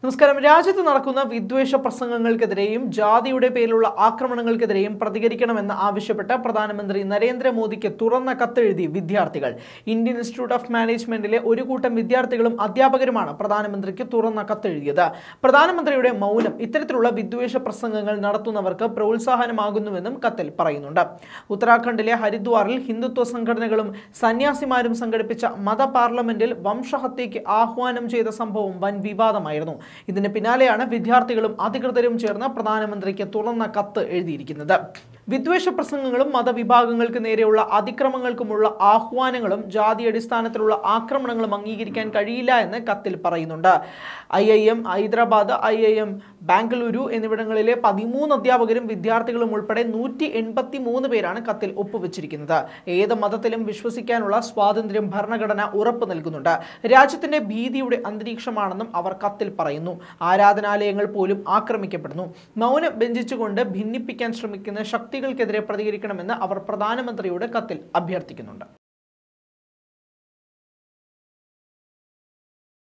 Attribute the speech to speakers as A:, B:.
A: നമസ്കാരം രാജ്യത്ത് നടക്കുന്ന വിദ്വേഷ പ്രസംഗങ്ങൾക്കെതിരെയും ജാതിയുടെ പേരിലുള്ള ആക്രമണങ്ങൾക്കെതിരെയും പ്രതികരിക്കണമെന്ന് ആവശ്യപ്പെട്ട് പ്രധാനമന്ത്രി നരേന്ദ്രമോദിക്ക് തുറന്ന കത്തെഴുതി വിദ്യാർത്ഥികൾ ഇന്ത്യൻ ഇൻസ്റ്റിറ്റ്യൂട്ട് ഓഫ് മാനേജ്മെന്റിലെ ഒരു കൂട്ടം വിദ്യാർത്ഥികളും അധ്യാപകരുമാണ് പ്രധാനമന്ത്രിക്ക് തുറന്ന കത്തെഴുതിയത് പ്രധാനമന്ത്രിയുടെ മൗനം ഇത്തരത്തിലുള്ള വിദ്വേഷ പ്രസംഗങ്ങൾ നടത്തുന്നവർക്ക് പ്രോത്സാഹനമാകുന്നുവെന്നും കത്തിൽ പറയുന്നുണ്ട് ഉത്തരാഖണ്ഡിലെ ഹരിദ്വാറിൽ ഹിന്ദുത്വ സംഘടനകളും സന്യാസിമാരും സംഘടിപ്പിച്ച മത പാർലമെന്റിൽ വംശഹത്യയ്ക്ക് ആഹ്വാനം ചെയ്ത സംഭവം വൻ വിവാദമായിരുന്നു ഇതിന് പിന്നാലെയാണ് വിദ്യാർത്ഥികളും അധികൃതരും ചേർന്ന് പ്രധാനമന്ത്രിക്ക് തുറന്ന കത്ത് എഴുതിയിരിക്കുന്നത് വിദ്വേഷ പ്രസംഗങ്ങളും മതവിഭാഗങ്ങൾക്ക് നേരെയുള്ള അതിക്രമങ്ങൾക്കുമുള്ള ആഹ്വാനങ്ങളും ജാതി അടിസ്ഥാനത്തിലുള്ള ആക്രമണങ്ങളും അംഗീകരിക്കാൻ കഴിയില്ല എന്ന് കത്തിൽ പറയുന്നുണ്ട് I I M Hyderabad I I M Bengaluru എന്നിവിടങ്ങളിലെ പതിമൂന്ന് അധ്യാപകരും വിദ്യാർത്ഥികളും ഉൾപ്പെടെ നൂറ്റി എൺപത്തി മൂന്ന് പേരാണ് കത്തിൽ ഒപ്പുവെച്ചിരിക്കുന്നത് ഏത് മതത്തിലും വിശ്വസിക്കാനുള്ള സ്വാതന്ത്ര്യം ഭരണഘടന ഉറപ്പ് നൽകുന്നുണ്ട് രാജ്യത്തിന്റെ ഭീതിയുടെ അന്തരീക്ഷമാണെന്നും അവർ കത്തിൽ പറയുന്നു ആരാധനാലയങ്ങൾ പോലും ആക്രമിക്കപ്പെടുന്നു മൗനം ബെഞ്ചിച്ചുകൊണ്ട് ഭിന്നിപ്പിക്കാൻ ശ്രമിക്കുന്ന ശക്തികൾക്കെതിരെ പ്രതികരിക്കണമെന്ന് അവർ പ്രധാനമന്ത്രിയുടെ കത്തിൽ അഭ്യർത്ഥിക്കുന്നുണ്ട്